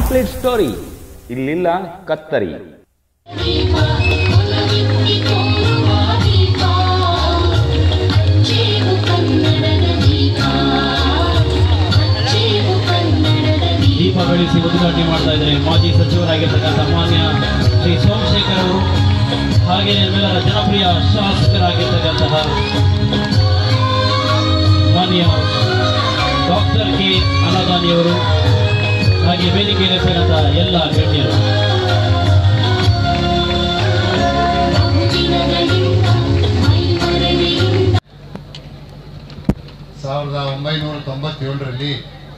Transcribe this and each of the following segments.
complete story ಇಲ್ಲಿಲ್ಲ ಕತ್ತರಿ ದೀಪ ಒಲವೆತ್ತಿ ತೋರುವ ದೀಪ ಹಚ್ಚೇವು ಕನ್ನಡದ ದೀಪ ಹಚ್ಚೇವು ಕನ್ನಡದ ದೀಪ ದೀಪ ಬೆಳೆಸಿ ಉದ್ಘಾಟನೆ ಮಾಡ್ತಾ ಇದ್ದಾರೆ ಮಾಜಿ ಸಚಿವರಾಗಿರ್ತಕ್ಕಂಥ ಮಾನ್ಯ ಶ್ರೀ ಸೋಮಶೇಖರ್ ಅವರು ಹಾಗೆ ನಮ್ಮೆಲ್ಲರ ಜನಪ್ರಿಯ ಶಾಸಕರಾಗಿರ್ತಕ್ಕಂತಹ ಮಾನ್ಯ ಡಾಕ್ಟರ್ ಕೆ ಅನ್ನದಾನಿಯವರು ಹಾಗೆ ವೇದಿಕೆಯಲ್ಲಿರ್ತಕ್ಕಂಥ ಎಲ್ಲ ಗಣ್ಯರು ಬಹುದಿನಗಳಿಂದ ಮೈಮರೆಯಿಂದ ಸಾವಿರದ ಒಂಬೈನೂರ ತೊಂಬತ್ತೇಳರಲ್ಲಿ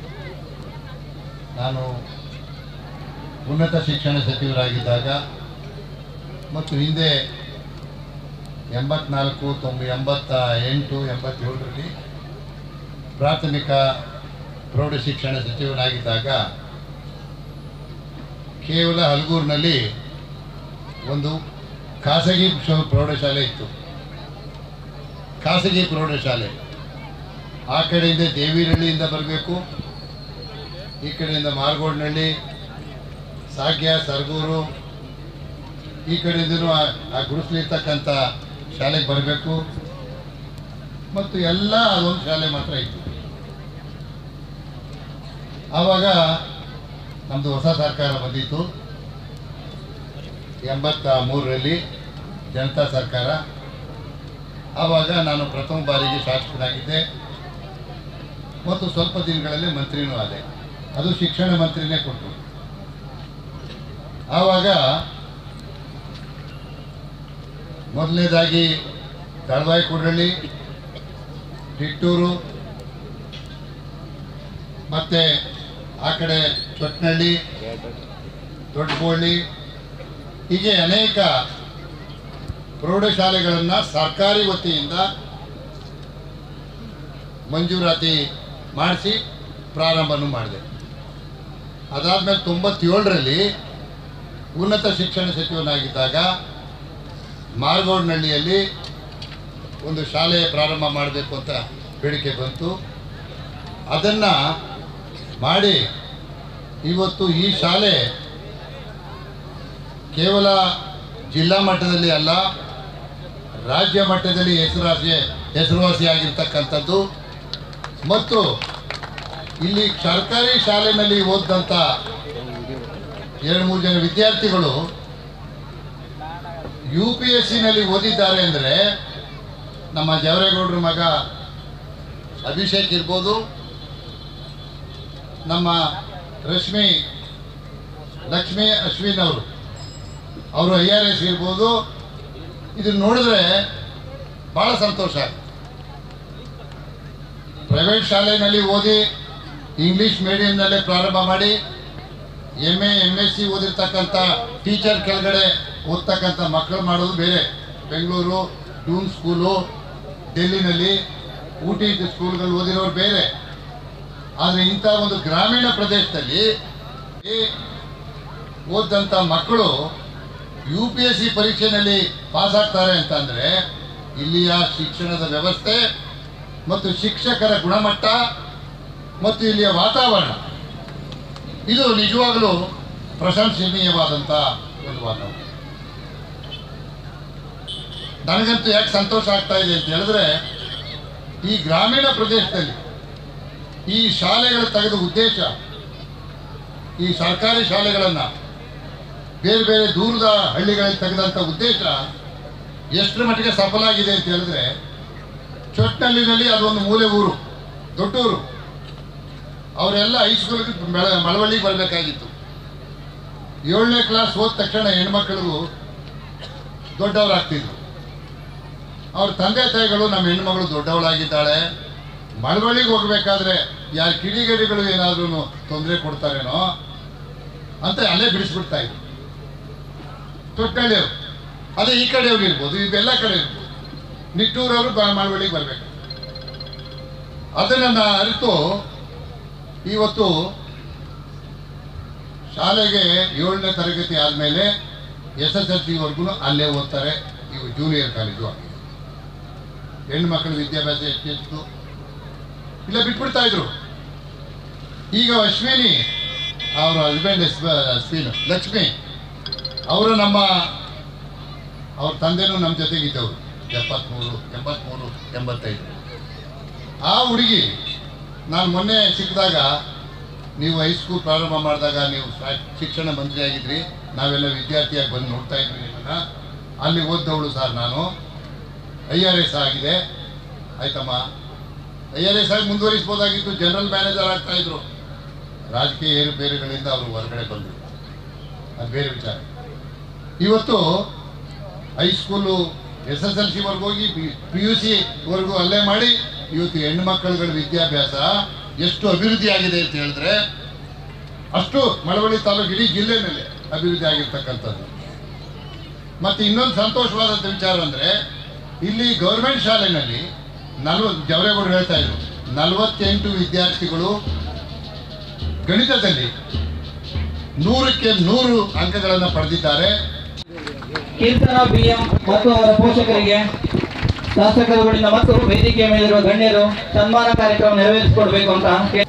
ನಾನು ಉನ್ನತ ಶಿಕ್ಷಣ ಸಚಿವರಾಗಿದ್ದಾಗ ಮತ್ತು ಹಿಂದೆ ಎಂಬತ್ನಾಲ್ಕು ತೊಂಬ ಎಂಬತ್ತ ಎಂಟು ಎಂಬತ್ತೇಳರಲ್ಲಿ ಪ್ರಾಥಮಿಕ ಪ್ರೌಢಶಿಕ್ಷಣ ಸಚಿವನಾಗಿದ್ದಾಗ ಕೇವಲ ಹಲಗೂರಿನಲ್ಲಿ ಒಂದು ಖಾಸಗಿ ಶ- ಪ್ರೌಢಶಾಲೆ ಇತ್ತು ಖಾಸಗಿ ಪ್ರೌಢಶಾಲೆ ಆ ಕಡೆಯಿಂದ ದೇವಿನಹಳ್ಳಿಯಿಂದ ಬರಬೇಕು ಈ ಕಡೆಯಿಂದ ಮಾರ್ಗೋಡ್ನಹಳ್ಳಿ ಸಾಗ್ಯ ಸರ್ಗೂರು ಈ ಕಡೆಯಿಂದನೂ ಆ ಆ ಗುಡಿಸ್ಲಿರ್ತಕ್ಕಂಥ ಶಾಲೆಗೆ ಬರಬೇಕು ಮತ್ತು ಎಲ್ಲ ಅದೊಂದು ಶಾಲೆ ಮಾತ್ರ ಇತ್ತು ಆವಾಗ ನಮ್ಮದು ಹೊಸ ಸರ್ಕಾರ ಬಂದಿತ್ತು ಎಂಬತ್ತ ಮೂರರಲ್ಲಿ ಜನತಾ ಸರ್ಕಾರ ಆವಾಗ ನಾನು ಪ್ರಥಮ ಬಾರಿಗೆ ಶಾಸಕನಾಗಿದ್ದೆ ಮತ್ತು ಸ್ವಲ್ಪ ದಿನಗಳಲ್ಲಿ ಮಂತ್ರಿನೂ ಆದೆ ಅದು ಶಿಕ್ಷಣ ಮಂತ್ರಿನೇ ಕೊಟ್ಟರು ಆವಾಗ ಮೊದಲನೇದಾಗಿ ದಳವಾಯಿ ಕುಡ್ರಳ್ಳಿ ತಿಟ್ಟೂರು ಮತ್ತು ಆ ಕಡೆ ಚೊಟ್ನಳ್ಳಿ ದೊಡ್ಡಬೋಳ್ಳಿ ಹೀಗೆ ಅನೇಕ ಪ್ರೌಢಶಾಲೆಗಳನ್ನು ಸರ್ಕಾರಿ ವತಿಯಿಂದ ಮಂಜೂರಾತಿ ಮಾಡಿಸಿ ಪ್ರಾರಂಭನೂ ಮಾಡಿದೆ ಅದಾದಮೇಲೆ ತೊಂಬತ್ತೇಳರಲ್ಲಿ ಉನ್ನತ ಶಿಕ್ಷಣ ಸಚಿವನಾಗಿದ್ದಾಗ ಮಾರ್ಗೋಡ್ನಹಳ್ಳಿಯಲ್ಲಿ ಒಂದು ಶಾಲೆ ಪ್ರಾರಂಭ ಮಾಡಬೇಕು ಅಂತ ಬೇಡಿಕೆ ಬಂತು ಅದನ್ನು ಮಾಡಿ ಇವತ್ತು ಈ ಶಾಲೆ ಕೇವಲ ಜಿಲ್ಲಾ ಮಟ್ಟದಲ್ಲಿ ಅಲ್ಲ ರಾಜ್ಯ ಮಟ್ಟದಲ್ಲಿ ಹೆಸರುವಾಸಿ ಹೆಸರುವಾಸಿಯಾಗಿರ್ತಕ್ಕಂಥದ್ದು ಮತ್ತು ಇಲ್ಲಿ ಸರ್ಕಾರಿ ಶಾಲೆಯಲ್ಲಿ ಓದಿದಂಥ ಎರಡು ಮೂರು ಜನ ವಿದ್ಯಾರ್ಥಿಗಳು ಯು ಪಿ ಎಸ್ ಸಿನಲ್ಲಿ ಓದಿದ್ದಾರೆ ಅಂದರೆ ನಮ್ಮ ಜವರೇಗೌಡರ ಮಗ ಅಭಿಷೇಕ್ ಇರ್ಬೋದು ನಮ್ಮ ರಶ್ಮಿ ಲಕ್ಷ್ಮಿ ಅಶ್ವಿನ್ ಅವರು ಅವರು ಐ ಆರ್ ಎಸ್ ಇರ್ಬೋದು ಇದನ್ನ ನೋಡಿದ್ರೆ ಭಾಳ ಸಂತೋಷ ಆಗುತ್ತೆ ಪ್ರೈವೇಟ್ ಶಾಲೆಯಲ್ಲಿ ಓದಿ ಇಂಗ್ಲೀಷ್ ಮೀಡಿಯಂನಲ್ಲೇ ಪ್ರಾರಂಭ ಮಾಡಿ M A M S C ಓದಿರ್ತಕ್ಕಂಥ ಟೀಚರ್ ಕೆಳಗಡೆ ಓದ್ತಕ್ಕಂಥ ಮಕ್ಕಳು ಮಾಡೋದು ಬೇರೆ ಬೆಂಗಳೂರು ಡೂನ್ ಸ್ಕೂಲು ಡೆಲ್ಲಿನಲ್ಲಿ ಊಟಿ ಸ್ಕೂಲ್ಗಳು ಓದಿರೋರು ಬೇರೆ ಆದರೆ ಇಂಥ ಒಂದು ಗ್ರಾಮೀಣ ಪ್ರದೇಶದಲ್ಲಿ ಈ ಓದಂಥ ಮಕ್ಕಳು ಯು ಪಿ ಎಸ್ ಸಿ ಪರೀಕ್ಷೆಯಲ್ಲಿ ಪಾಸ್ ಆಗ್ತಾರೆ ಅಂತಂದರೆ ಇಲ್ಲಿಯ ಶಿಕ್ಷಣದ ವ್ಯವಸ್ಥೆ ಮತ್ತು ಶಿಕ್ಷಕರ ಗುಣಮಟ್ಟ ಮತ್ತು ಇಲ್ಲಿಯ ವಾತಾವರಣ ಇದು ನಿಜವಾಗಲೂ ಪ್ರಶಂಸನೀಯವಾದಂಥ ಒಂದು ವಾತಾವರಣ ನನಗಂತೂ ಯಾಕೆ ಸಂತೋಷ ಆಗ್ತಾ ಇದೆ ಅಂತ ಹೇಳಿದ್ರೆ ಈ ಗ್ರಾಮೀಣ ಪ್ರದೇಶದಲ್ಲಿ ಈ ಶಾಲೆಗಳು ತೆಗೆದ ಉದ್ದೇಶ ಈ ಸರ್ಕಾರಿ ಶಾಲೆಗಳನ್ನು ಬೇರೆ ಬೇರೆ ದೂರದ ಹಳ್ಳಿಗಳಲ್ಲಿ ತೆಗೆದಂಥ ಉದ್ದೇಶ ಎಷ್ಟರ ಮಟ್ಟಿಗೆ ಸಫಲ ಆಗಿದೆ ಅಂತ ಹೇಳಿದ್ರೆ ಚೊಟ್ನಳ್ಳಿನಲ್ಲಿ ಅದೊಂದು ಮೂಲೆ ಊರು ದೊಡ್ಡೂರು ಅವರೆಲ್ಲ ಹೈಸ್ಕೂಲ್ಗೆ ಬೆಳ ಮಳವಳ್ಳಿಗೆ ಬರಬೇಕಾಗಿತ್ತು ಏಳನೇ ಕ್ಲಾಸ್ ಹೋದ ತಕ್ಷಣ ಹೆಣ್ಮಕ್ಳಿಗೂ ದೊಡ್ಡವರಾಗ್ತಿದ್ರು ಅವ್ರ ತಂದೆ ತಾಯಿಗಳು ನಮ್ಮ ಹೆಣ್ಮಗಳು ದೊಡ್ಡವಳಾಗಿದ್ದಾಳೆ ಮಳವಳ್ಳಿಗೆ ಹೋಗ್ಬೇಕಾದ್ರೆ ಯಾರು ಕಿಡಿಗೇಡಿಗಳು ಏನಾದ್ರೂ ತೊಂದರೆ ಕೊಡ್ತಾರೇನೋ ಅಂತ ಅಲ್ಲೇ ಬಿಡಿಸ್ಬಿಡ್ತಾ ಇದ್ರು ತೊಟ್ಟಳ್ಳಿಯವರು ಅದೇ ಈ ಕಡೆಯವ್ರು ಇರ್ಬೋದು ಇವೆಲ್ಲ ಕಡೆ ಇರ್ಬೋದು ನಿಟ್ಟೂರವರು ಬ- ಮಳವಳ್ಳಿಗೆ ಬರಬೇಕು ಅದನ್ನು ನಾ ಅರಿತು ಇವತ್ತು ಶಾಲೆಗೆ ಏಳನೇ ತರಗತಿ ಆದಮೇಲೆ ಎಸ್ ಎಸ್ ಎಲ್ ಸಿವರೆಗೂ ಅಲ್ಲೇ ಓದ್ತಾರೆ ಇವು ಜೂನಿಯರ್ ಕಾಲೇಜು ಆಗಿದೆ ಹೆಣ್ಮಕ್ಳ ವಿದ್ಯಾಭ್ಯಾಸ ಎಷ್ಟಿತ್ತು ಇಲ್ಲ ಬಿಟ್ಬಿಡ್ತಾ ಇದ್ರು ಈಗ ಅಶ್ವಿನಿ ಅವರ ಹಸ್ಬೆಂಡ್ ಎಸ್ ಸ್ಪೀನ್ ಲಕ್ಷ್ಮಿ ಅವರು ನಮ್ಮ ಅವ್ರ ತಂದೆನೂ ನಮ್ಮ ಜೊತೆಗಿದ್ದವರು ಎಪ್ಪತ್ತ್ಮೂರು ಎಂಬತ್ತ್ಮೂರು ಎಂಬತ್ತೈದು ಆ ಹುಡುಗಿ ನಾನು ಮೊನ್ನೆ ಸಿಕ್ಕಿದಾಗ ನೀವು ಹೈಸ್ಕೂಲ್ ಪ್ರಾರಂಭ ಮಾಡಿದಾಗ ನೀವು ಶಾ- ಶಿಕ್ಷಣ ಮಂತ್ರಿ ಆಗಿದ್ರಿ ನಾವೆಲ್ಲ ವಿದ್ಯಾರ್ಥಿಯಾಗಿ ಬಂದು ನೋಡ್ತಾ ಇದ್ವಿ ನಿಮ್ಮನ್ನ ಅಲ್ಲಿ ಓದ್ದವಳು ಸರ್ ನಾನು ಐ ಆರ್ ಎಸ್ ಆಗಿದೆ ಆಯ್ತಮ್ಮ ಐ ಆರ್ ಎಸ್ ಆಗಿ ಮುಂದುವರಿಸ್ಬೋದಾಗಿತ್ತು ಜನರಲ್ ಮ್ಯಾನೇಜರ್ ಆಗ್ತಾ ಇದ್ರು ರಾಜಕೀಯ ಏರುಪೇರುಗಳಿಂದ ಅವರು ಹೊರಗಡೆ ಬಂದರು ಅದು ಬೇರೆ ವಿಚಾರ ಇವತ್ತು ಹೈಸ್ಕೂಲು ಎಸ್ ಎಸ್ ಎಲ್ ಸಿವರೆಗೂ ಹೋಗಿ ಪಿ ಯು ಸಿವರೆಗೂ ಅಲ್ಲೇ ಮಾಡಿ ಇವತ್ತು ಹೆಣ್ಣು ಮಕ್ಕಳುಗಳ ವಿದ್ಯಾಭ್ಯಾಸ ಎಷ್ಟು ಅಭಿವೃದ್ಧಿ ಆಗಿದೆ ಅಂತ ಹೇಳಿದ್ರೆ ಅಷ್ಟು ಮಳವಳ್ಳಿ ತಾಲೂಕು ಇಡೀ ಜಿಲ್ಲೆನಲ್ಲಿ ಅಭಿವೃದ್ಧಿ ಆಗಿರ್ತಕ್ಕಂಥದ್ದು ಮತ್ತು ಇನ್ನೊಂದು ಸಂತೋಷವಾದಂಥ ವಿಚಾರ ಅಂದರೆ ಇಲ್ಲಿ ಗೌರ್ಮೆಂಟ್ ಶಾಲೆಯಲ್ಲಿ ನಲ್ವತ್ತು ಜವರೇಗೌಡರು ಹೇಳ್ತಾ ಇದ್ರು ನಲವತ್ತೆಂಟು ವಿದ್ಯಾರ್ಥಿಗಳು ಗಣಿತದಲ್ಲಿ ನೂರಕ್ಕೆ ನೂರು ಅಂಕಗಳನ್ನು ಪಡೆದಿದ್ದಾರೆ ಕೀರ್ತನ ಬಿಎಂ ಮತ್ತು ಅವರ ಪೋಷಕರಿಗೆ ಶಾಸಕರುಗಳಿಂದ ಮತ್ತು ವೇದಿಕೆಯ ಮೇಲಿರುವ ಗಣ್ಯರು ಸನ್ಮಾನ ಕಾರ್ಯಕ್ರಮ ನೆರವೇರಿಸಿಕೊಡ್ಬೇಕು ಅಂತ ಕೇ-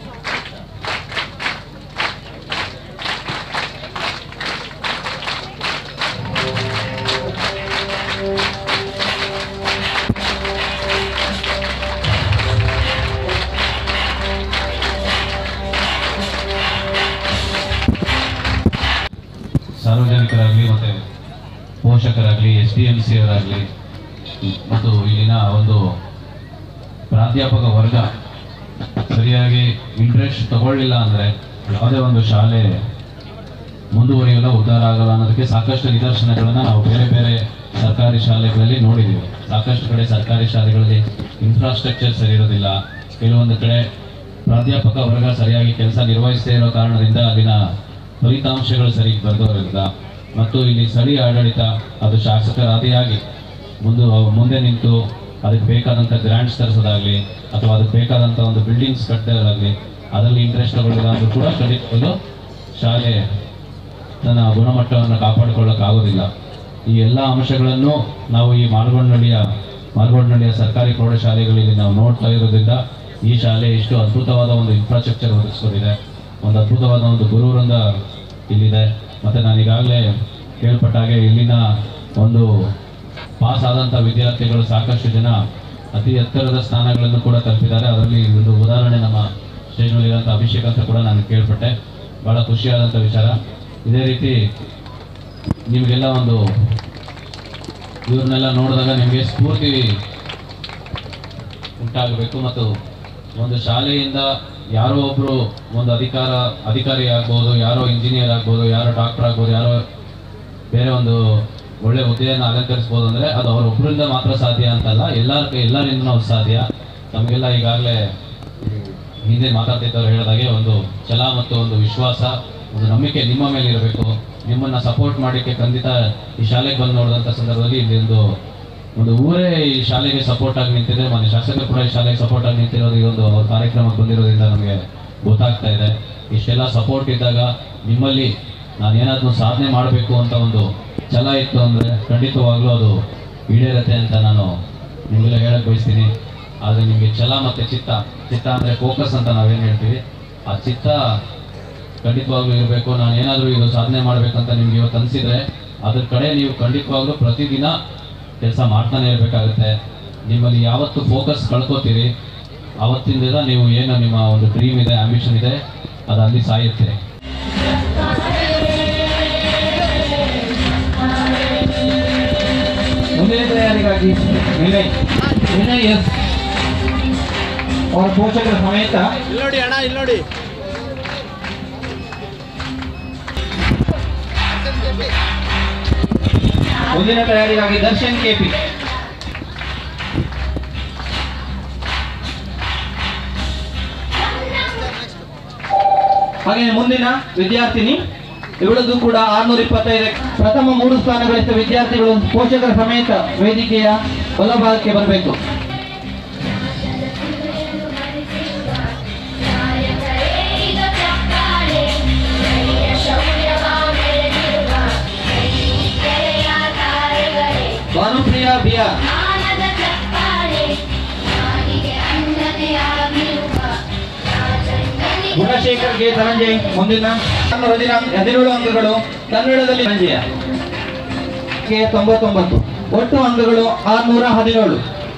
ಸಾರ್ವಜನಿಕರಾಗಲಿ ಮತ್ತು ಪೋಷಕರಾಗಲಿ ಎಸ್ ಡಿ ಎಂ ಸಿ ಅವರಾಗಲಿ ಮತ್ತು ಇಲ್ಲಿನ ಒಂದು ಪ್ರಾಧ್ಯಾಪಕ ವರ್ಗ ಸರಿಯಾಗಿ ಇಂಟ್ರೆಸ್ಟ್ ತಗೊಳ್ಳಿಲ್ಲ ಅಂದರೆ ಯಾವುದೇ ಒಂದು ಶಾಲೆ ಮುಂದುವರಿಯಲ್ಲ ಉದ್ಧಾರ ಆಗಲ್ಲ ಅನ್ನೋದಕ್ಕೆ ಸಾಕಷ್ಟು ನಿದರ್ಶನಗಳನ್ನು ನಾವು ಬೇರೆ ಬೇರೆ ಸರ್ಕಾರಿ ಶಾಲೆಗಳಲ್ಲಿ ನೋಡಿದ್ದೀವಿ ಸಾಕಷ್ಟು ಕಡೆ ಸರ್ಕಾರಿ ಶಾಲೆಗಳಲ್ಲಿ ಇನ್ಫ್ರಾಸ್ಟ್ರಕ್ಚರ್ ಸರಿ ಇರೋದಿಲ್ಲ ಕೆಲವೊಂದು ಕಡೆ ಪ್ರಾಧ್ಯಾಪಕ ವರ್ಗ ಸರಿಯಾಗಿ ಕೆಲಸ ನಿರ್ವಹಿಸದೇ ಇರೋ ಕಾರಣದಿಂದ ಅಲ್ಲಿನ ಫಲಿತಾಂಶಗಳು ಸರಿ ಬರೆದೋರಿಲ್ಲ ಮತ್ತು ಇಲ್ಲಿ ಸ್ಥಳೀಯ ಆಡಳಿತ ಅದು ಶಾಸಕರ ಆದಿಯಾಗಿ ಮುಂದೆ ಮುಂದೆ ನಿಂತು ಅದಕ್ಕೆ ಬೇಕಾದಂಥ ಗ್ರ್ಯಾಂಟ್ಸ್ ತರಿಸೋದಾಗಲಿ ಅಥವಾ ಅದಕ್ಕೆ ಬೇಕಾದಂಥ ಒಂದು ಬಿಲ್ಡಿಂಗ್ಸ್ ಕಟ್ಟೋದಾಗಲಿ ಅದರಲ್ಲಿ ಇಂಟ್ರೆಸ್ಟ್ ತಗೊಳ್ಳಿಲ್ಲ ಅಂದ್ರೂ ಕೂಡ ಖಂಡಿತವಾಗ್ಲೂ ಶಾಲೆ ತನ್ನ ಗುಣಮಟ್ಟವನ್ನು ಕಾಪಾಡಿಕೊಳ್ಳೋಕ್ಕಾಗೋದಿಲ್ಲ ಈ ಎಲ್ಲ ಅಂಶಗಳನ್ನು ನಾವು ಈ ಮಾಲ್ಗೊಂಡಳ್ಳಿಯ ಮಾಲ್ಗೊಂಡಳ್ಳಿಯ ಸರ್ಕಾರಿ ಪ್ರೌಢಶಾಲೆಗಳಲ್ಲಿ ನಾವು ನೋಡ್ತಾ ಇರೋದ್ರಿಂದ ಈ ಶಾಲೆ ಇಷ್ಟು ಅದ್ಭುತವಾದ ಒಂದು ಇನ್ಫ್ರಾಸ್ಟ್ರಕ್ಚರ್ ಒದಗಿಸ್ಕೊಂಡಿದೆ ಒಂದು ಅದ್ಭುತವಾದ ಒಂದು ಗುರುವೃಂದ ಇಲ್ಲಿದೆ ಮತ್ತು ನಾನು ಈಗಾಗಲೇ ಕೇಳ್ಪಟ್ಟ ಹಾಗೆ ಇಲ್ಲಿನ ಒಂದು ಪಾಸ್ ಆದಂಥ ವಿದ್ಯಾರ್ಥಿಗಳು ಸಾಕಷ್ಟು ಜನ ಅತಿ ಎತ್ತರದ ಸ್ಥಾನಗಳನ್ನು ಕೂಡ ತಲುಪಿದ್ದಾರೆ ಅದರಲ್ಲಿ ಒಂದು ಉದಾಹರಣೆ ನಮ್ಮ ಸ್ಟೇಜ್ ಮೇಲಿರುವಂಥ ಅಭಿಷೇಕ್ ಅಂತ ಕೂಡ ನಾನು ಕೇಳ್ಪಟ್ಟೆ ಭಾಳ ಖುಷಿಯಾದಂಥ ವಿಚಾರ ಇದೇ ರೀತಿ ನಿಮಗೆಲ್ಲ ಒಂದು ಇವ್ರನ್ನೆಲ್ಲ ನೋಡಿದಾಗ ನಿಮಗೆ ಸ್ಫೂರ್ತಿ ಉಂಟಾಗಬೇಕು ಮತ್ತು ಒಂದು ಶಾಲೆಯಿಂದ ಯಾರೋ ಒಬ್ಬರು ಒಂದು ಅಧಿಕಾರ ಅಧಿಕಾರಿ ಆಗ್ಬೋದು ಯಾರೋ ಇಂಜಿನಿಯರ್ ಆಗ್ಬೋದು ಯಾರೋ ಡಾಕ್ಟರ್ ಆಗ್ಬೋದು ಯಾರೋ ಬೇರೆ ಒಂದು ಒಳ್ಳೆ ಹುದ್ದೆಯನ್ನು ಅಲಂಕರಿಸ್ಬೋದು ಅಂದರೆ ಅದು ಅವರೊಬ್ಬರಿಂದ ಮಾತ್ರ ಸಾಧ್ಯ ಅಂತಲ್ಲ ಎಲ್ಲರ ಎಲ್ಲರಿಂದ ನಾವು ಸಾಧ್ಯ ನಮಗೆಲ್ಲ ಈಗಾಗಲೇ ಹಿಂದೆ ಮಾತಾಡ್ತಿದ್ದವ್ರು ಹೇಳಿದಾಗೆ ಒಂದು ಛಲ ಮತ್ತು ಒಂದು ವಿಶ್ವಾಸ ಒಂದು ನಂಬಿಕೆ ನಿಮ್ಮ ಮೇಲೆ ಇರಬೇಕು ನಿಮ್ಮನ್ನ ಸಪೋರ್ಟ್ ಮಾಡಲಿಕ್ಕೆ ಖಂಡಿತ ಈ ಶಾಲೆಗೆ ಬಂದು ನೋಡಿದಂಥ ಸಂದರ್ಭದಲ್ಲಿ ಇಲ್ಲಿ ಒಂದು ಒಂದು ಊರೇ ಈ ಶಾಲೆಗೆ ಸಪೋರ್ಟ್ ಆಗಿ ನಿಂತಿದೆ ಮನೆ ಶಾಸಕರು ಕೂಡ ಈ ಶಾಲೆಗೆ ಸಪೋರ್ಟ್ ಆಗಿ ನಿಂತಿರೋದು ಈ ಒಂದು ಅವ್ರ ಕಾರ್ಯಕ್ರಮಕ್ಕೆ ಬಂದಿರೋದ್ರಿಂದ ನಮಗೆ ಗೊತ್ತಾಗ್ತಾ ಇದೆ ಇಷ್ಟೆಲ್ಲ ಸಪೋರ್ಟ್ ಇದ್ದಾಗ ನಿಮ್ಮಲ್ಲಿ ನಾನು ಏನಾದರೂ ಸಾಧನೆ ಮಾಡಬೇಕು ಅಂತ ಒಂದು ಛಲ ಇತ್ತು ಅಂದರೆ ಖಂಡಿತವಾಗ್ಲೂ ಅದು ಈಡೇರತ್ತೆ ಅಂತ ನಾನು ನಿಮಗೆಲ್ಲ ಹೇಳಕ್ ಬಯಸ್ತೀನಿ ಆದರೆ ನಿಮಗೆ ಛಲ ಮತ್ತು ಚಿತ್ತ ಚಿತ್ತ ಅಂದರೆ ಫೋಕಸ್ ಅಂತ ನಾವೇನು ಹೇಳ್ತೀವಿ ಆ ಚಿತ್ತ ಖಂಡಿತವಾಗ್ಲೂ ಇರಬೇಕು ನಾನು ಏನಾದರೂ ಇದು ಸಾಧನೆ ಮಾಡಬೇಕಂತ ನಿಮ್ಗೆ ಇವತ್ತು ಅನಿಸಿದ್ರೆ ಅದ್ರ ಕಡೆ ನೀವು ಖಂಡಿತವಾಗ್ಲೂ ಪ್ರತಿದಿನ ಕೆಲಸ ಮಾಡ್ತಾನೆ ಇರಬೇಕಾಗುತ್ತೆ ನಿಮ್ಮಲ್ಲಿ ಯಾವತ್ತು ಫೋಕಸ್ ಕಳ್ಕೊತೀರಿ ಆವತ್ತಿಂದ ನೀವು ಏನು ನಿಮ್ಮ ಒಂದು ಡ್ರೀಮ್ ಇದೆ ಆಂಬಿಷನ್ ಇದೆ ಅದು ಅಲ್ಲಿ ಸಾಯುತ್ತೆ ಮುಂದಿನ ತಯಾರಿಗಾಗಿ ವಿನಯ್ ವಿನಯ್ ಎಸ್ ಅವರ ಪೋಷಕರ ಸಮೇತ ಇಲ್ಲೋಡಿ ಅಣ್ಣ ಇಲ್ಲೋಡಿ ಮುಂದಿನ ತಯಾರಿಗಾಗಿ ದರ್ಶನ್ ಕೆಪಿ ಹಾಗೆ ಮುಂದಿನ ವಿದ್ಯಾರ್ಥಿನಿ ಇವಳದು ಕೂಡ ಆರ್ನೂರ ಇಪ್ಪತ್ತೈದು ಪ್ರಥಮ ಮೂರು ಸ್ಥಾನ ಗಳಿಸಿದ ವಿದ್ಯಾರ್ಥಿಗಳು ಪೋಷಕರ ಸಮೇತ ವೇದಿಕೆಯ ಬಲಭಾಗಕ್ಕೆ ಬರಬೇಕು ನಾಯಕರೇಗ ಚಪ್ಪಾಳೆ ಧೈರ್ಯ ಶೌರ್ಯವ ಮೆರೆದಿರುವ ಗೆಳೆಯ ತಾರೆಗಳೇ ಭಾನುಪ್ರಿಯ ಬಿಆರ್ ಜ್ಞಾನದ ಚಪ್ಪಾಳೆ ನಾಡಿಗೆ ಅನ್ನನೇ ಆಗಿರುವ ರಾಜಣ್ಣನಿಗೆ ಗುಣಶೇಖರ ಕೆ ಧನಂಜಯ್ ಮುಂದಿನ ಹದಿನಾಲ್ಕು ಹದಿನೇಳು ಅಂಕಗಳು ಕನ್ನಡದಲ್ಲಿ ಧನಂಜಯ ಕೆ ತೊಂಬತ್ತೊಂಬತ್ತು ಒಟ್ಟು ಅಂಕಗಳು ಆರ್ನೂರ ಹದಿನೇಳು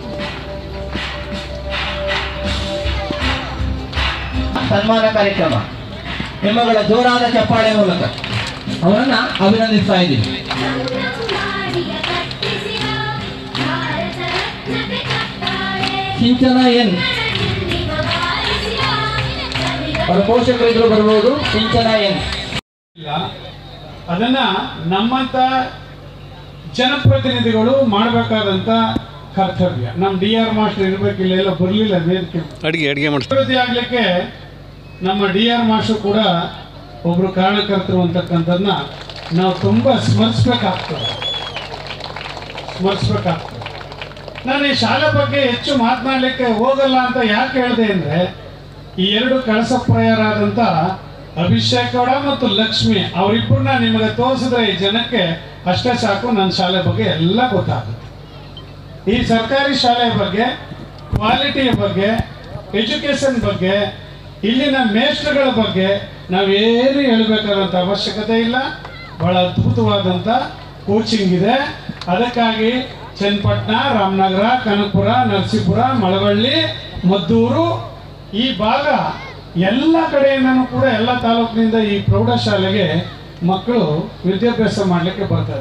ಸನ್ಮಾನ ಕಾರ್ಯಕ್ರಮ ನಿಮ್ಮಗಳ ಜೋರಾದ ಚಪ್ಪಾಳೆ ಮೂಲಕ ಅವರನ್ನ ಅಭಿನಂದಿಸ್ತಾ ಇದ್ದೀನಿ ಮಾಡಿಯ ಕಟ್ಟಿಸಿದ ಭಾರತ ರತ್ನಕ್ಕೆ ಚಪ್ಪಾಳೆ ಸಿಂಚನ ಎನ್ ಕನ್ನಡದಿಂದ ಬಾರಿಸಿದ ಕವಿಗಳ ಅವರ ಪೋಷಕರಿದ್ರು ಬರ್ಬೋದು ಸಿಂಚನ ಎನ್ ಇಲ್ಲ ಅದನ್ನ ನಮ್ಮಂತ ಜನಪ್ರತಿನಿಧಿಗಳು ಮಾಡಬೇಕಾದಂತ ಕರ್ತವ್ಯ ನಮ್ಮ ಡಿ ಆರ್ ಮಾಸ್ಟರ್ ಇರ್ಬೇಕಿಲ್ಲ ಎಲ್ಲ ಬರಲಿಲ್ಲ ವೇದಿಕೆ ಅಡಿಗೆ ಅಡಿಗೆ ಮಾಡಿ ಅಭಿವೃದ್ಧಿ ಆಗ್ಲಿಕ್ಕೆ ನಮ್ಮ ಡಿ ಆರ್ ಮಾಸ್ಟರ್ ಕೂಡ ಒಬ್ರು ಕಾರಣಕರ್ತರು ಅಂತಕ್ಕಂಥದ್ದನ್ನ ನಾವು ತುಂಬಾ ಸ್ಮರಿಸ್ಬೇಕಾಗ್ತದೆ ಸ್ಮರಿಸ್ಬೇಕಾಗ್ತದೆ ನಾನು ಈ ಶಾಲೆ ಬಗ್ಗೆ ಹೆಚ್ಚು ಮಾತನಾಡಲಿಕ್ಕೆ ಹೋಗಲ್ಲ ಅಂತ ಯಾಕೆ ಹೇಳಿದೆ ಅಂದ್ರೆ ಈ ಎರಡು ಕಳಸಪ್ರಾಯರಾದಂಥ ಅಭಿಷೇಕ್ ಗೌಡ ಮತ್ತು ಲಕ್ಷ್ಮಿ ಅವರಿಬ್ಬರನ್ನ ನಿಮಗೆ ತೋರಿಸಿದ್ರೆ ಈ ಜನಕ್ಕೆ ಅಷ್ಟೇ ಸಾಕು ನನ್ನ ಶಾಲೆ ಬಗ್ಗೆ ಎಲ್ಲ ಗೊತ್ತಾಗುತ್ತೆ ಈ ಸರ್ಕಾರಿ ಶಾಲೆಯ ಬಗ್ಗೆ ಕ್ವಾಲಿಟಿಯ ಬಗ್ಗೆ ಎಜುಕೇಶನ್ ಬಗ್ಗೆ ಇಲ್ಲಿನ ಮೇಸ್ಟ್ರುಗಳ ಬಗ್ಗೆ ನಾವೇನು ಹೇಳಬೇಕಾದಂಥ ಅವಶ್ಯಕತೆ ಇಲ್ಲ ಬಹಳ ಅದ್ಭುತವಾದಂಥ ಕೋಚಿಂಗ್ ಇದೆ ಅದಕ್ಕಾಗಿ ಚನ್ನಪಟ್ಟಣ ರಾಮನಗರ ಕನಕಪುರ ನರಸೀಪುರ ಮಳವಳ್ಳಿ ಮದ್ದೂರು ಈ ಭಾಗ ಎಲ್ಲ ಕಡೆಯಿಂದನೂ ಕೂಡ ಎಲ್ಲ ತಾಲೂಕಿನಿಂದ ಈ ಪ್ರೌಢಶಾಲೆಗೆ ಮಕ್ಕಳು ವಿದ್ಯಾಭ್ಯಾಸ ಮಾಡಲಿಕ್ಕೆ ಬರ್ತಾರೆ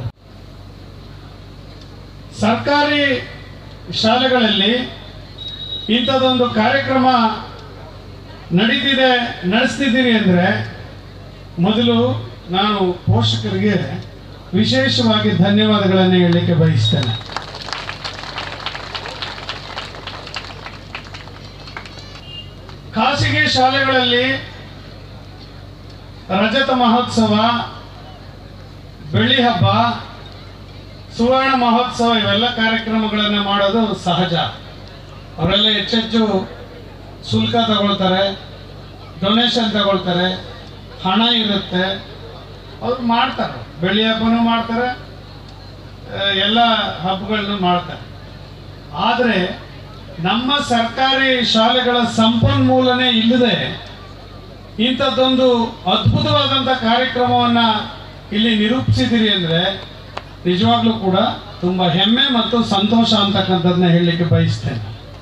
ಸರ್ಕಾರಿ ಶಾಲೆಗಳಲ್ಲಿ ಇಂಥದ್ದೊಂದು ಕಾರ್ಯಕ್ರಮ ನಡೀತಿದೆ ನಡೆಸ್ತಿದ್ದೀರಿ ಅಂದರೆ ಮೊದಲು ನಾನು ಪೋಷಕರಿಗೆ ವಿಶೇಷವಾಗಿ ಧನ್ಯವಾದಗಳನ್ನು ಹೇಳಲಿಕ್ಕೆ ಬಯಸ್ತೇನೆ ಖಾಸಗಿ ಶಾಲೆಗಳಲ್ಲಿ ರಜತ ಮಹೋತ್ಸವ ಬೆಳ್ಳಿ ಹಬ್ಬ ಸುವರ್ಣ ಮಹೋತ್ಸವ ಇವೆಲ್ಲ ಕಾರ್ಯಕ್ರಮಗಳನ್ನು ಮಾಡೋದು ಸಹಜ ಅವರೆಲ್ಲ ಹೆಚ್ಚೆಚ್ಚು ಶುಲ್ಕ ತಗೊಳ್ತಾರೆ ಡೊನೇಷನ್ ತಗೊಳ್ತಾರೆ ಹಣ ಇರುತ್ತೆ ಅವ್ರು ಮಾಡ್ತಾರೆ ಬೆಳ್ಳಿ ಹಬ್ಬನೂ ಮಾಡ್ತಾರೆ ಆ, ಎಲ್ಲ ಹಬ್ಬಗಳನ್ನು ಮಾಡ್ತಾರೆ ಆದರೆ ನಮ್ಮ ಸರ್ಕಾರಿ ಶಾಲೆಗಳ ಸಂಪನ್ಮೂಲನೇ ಇಲ್ಲದೆ ಇಂಥದ್ದೊಂದು ಅದ್ಭುತವಾದಂಥ ಕಾರ್ಯಕ್ರಮವನ್ನು ಇಲ್ಲಿ ನಿರೂಪಿಸಿದಿರಿ ಅಂದರೆ ನಿಜವಾಗ್ಲೂ ಕೂಡ ತುಂಬ ಹೆಮ್ಮೆ ಮತ್ತು ಸಂತೋಷ ಅಂತಕ್ಕಂಥದ್ದನ್ನ ಹೇಳಲಿಕ್ಕೆ ಬಯಸ್ತೇನೆ